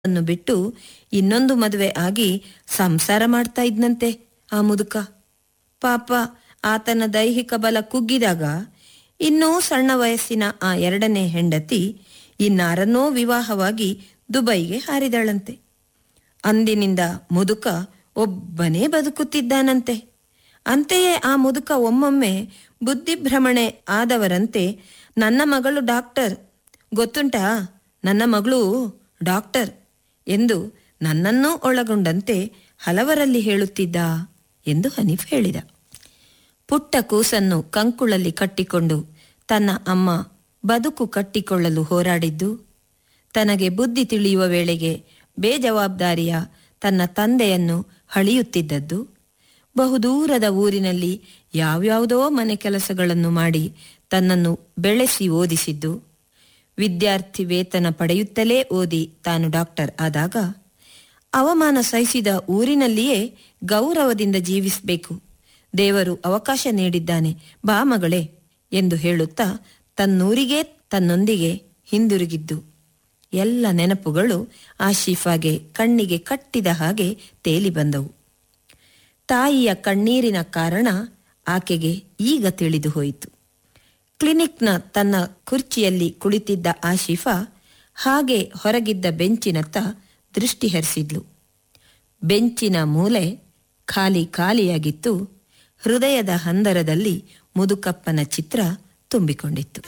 ಅನ್ನು ಬಿಟ್ಟು ಇನ್ನೊಂದು ಮದುವೆ ಆಗಿ ಸಂಸಾರ ಮಾಡ್ತಾ ಇದ್ನಂತೆ ಆ ಮುದುಕ ಪಾಪ ಆತನ ದೈಹಿಕ ಬಲ ಕುಗ್ಗಿದಾಗ ಇನ್ನೂ ಸಣ್ಣ ವಯಸ್ಸಿನ ಆ ಎರಡನೇ ಹೆಂಡತಿ ಇನ್ನಾರನ್ನೋ ವಿವಾಹವಾಗಿ ದುಬೈಗೆ ಹಾರಿದಳಂತೆ ಅಂದಿನಿಂದ ಮುದುಕ ಒಬ್ಬನೇ ಬದುಕುತ್ತಿದ್ದಾನಂತೆ ಅಂತೆಯೇ ಆ ಮುದುಕ ಒಮ್ಮೊಮ್ಮೆ ಬುದ್ಧಿಭ್ರಮಣೆ ಆದವರಂತೆ ನನ್ನ ಮಗಳು ಡಾಕ್ಟರ್ ಗೊತ್ತುಂಟಾ ನನ್ನ ಮಗಳು ಡಾಕ್ಟರ್ ಎಂದು ನನ್ನನ್ನೂ ಒಳಗೊಂಡಂತೆ ಹಲವರಲ್ಲಿ ಹೇಳುತ್ತಿದ್ದ ಎಂದು ಹನೀಫ್ ಹೇಳಿದ ಪುಟ್ಟ ಕೂಸನ್ನು ಕಂಕುಳಲ್ಲಿ ಕಟ್ಟಿಕೊಂಡು ತನ್ನ ಅಮ್ಮ ಬದುಕು ಕಟ್ಟಿಕೊಳ್ಳಲು ಹೋರಾಡಿದ್ದು ತನಗೆ ಬುದ್ಧಿ ತಿಳಿಯುವ ವೇಳೆಗೆ ಬೇಜವಾಬ್ದಾರಿಯ ತನ್ನ ತಂದೆಯನ್ನು ಹಳಿಯುತ್ತಿದ್ದದ್ದು ಬಹುದೂರದ ಊರಿನಲ್ಲಿ ಯಾವ್ಯಾವುದೋ ಮನೆ ಕೆಲಸಗಳನ್ನು ಮಾಡಿ ತನ್ನನ್ನು ಬೆಳೆಸಿ ಓದಿಸಿದ್ದು ವಿದ್ಯಾರ್ಥಿ ವೇತನ ಪಡೆಯುತ್ತಲೇ ಓದಿ ತಾನು ಡಾಕ್ಟರ್ ಆದಾಗ ಅವಮಾನ ಸಹಿಸಿದ ಊರಿನಲ್ಲಿಯೇ ಗೌರವದಿಂದ ಜೀವಿಸಬೇಕು ದೇವರು ಅವಕಾಶ ನೀಡಿದ್ದಾನೆ ಬಾ ಮಗಳೇ ಎಂದು ಹೇಳುತ್ತಾ ತನ್ನೂರಿಗೆ ತನ್ನೊಂದಿಗೆ ಹಿಂದಿರುಗಿದ್ದು ಎಲ್ಲ ನೆನಪುಗಳು ಆಶೀಫಾಗೆ ಕಣ್ಣಿಗೆ ಕಟ್ಟಿದ ಹಾಗೆ ತೇಲಿ ಬಂದವು ತಾಯಿಯ ಕಣ್ಣೀರಿನ ಕಾರಣ ಆಕೆಗೆ ಈಗ ತಿಳಿದು ಹೋಯಿತು ಕ್ಲಿನಿಕ್ನ ತನ್ನ ಕುರ್ಚಿಯಲ್ಲಿ ಕುಳಿತಿದ್ದ ಆಶಿಫಾ ಹಾಗೆ ಹೊರಗಿದ್ದ ಬೆಂಚಿನತ್ತ ದೃಷ್ಟಿ ಹರಿಸಿದ್ಲು ಬೆಂಚಿನ ಮೂಲೆ ಖಾಲಿ ಖಾಲಿಯಾಗಿತ್ತು ಹೃದಯದ ಹಂದರದಲ್ಲಿ ಮುದುಕಪ್ಪನ ಚಿತ್ರ ತುಂಬಿಕೊಂಡಿತ್ತು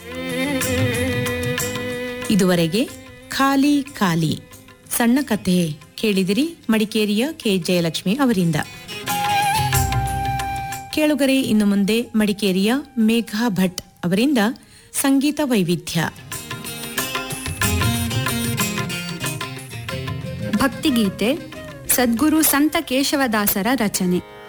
ಇದುವರೆಗೆ ಖಾಲಿ ಖಾಲಿ ಸಣ್ಣ ಕಥೆ ಕೇಳಿದಿರಿ ಮಡಿಕೇರಿಯ ಕೆ ಜಯಲಕ್ಷ್ಮಿ ಅವರಿಂದ ಕೇಳುಗರೆ ಇನ್ನು ಮುಂದೆ ಮಡಿಕೇರಿಯ ಮೇಘಾ ಭಟ್ ಅವರಿಂದ ಸಂಗೀತ ವೈವಿಧ್ಯ ಭಕ್ತಿಗೀತೆ ಸದ್ಗುರು ಸಂತ ಕೇಶವದಾಸರ ರಚನೆ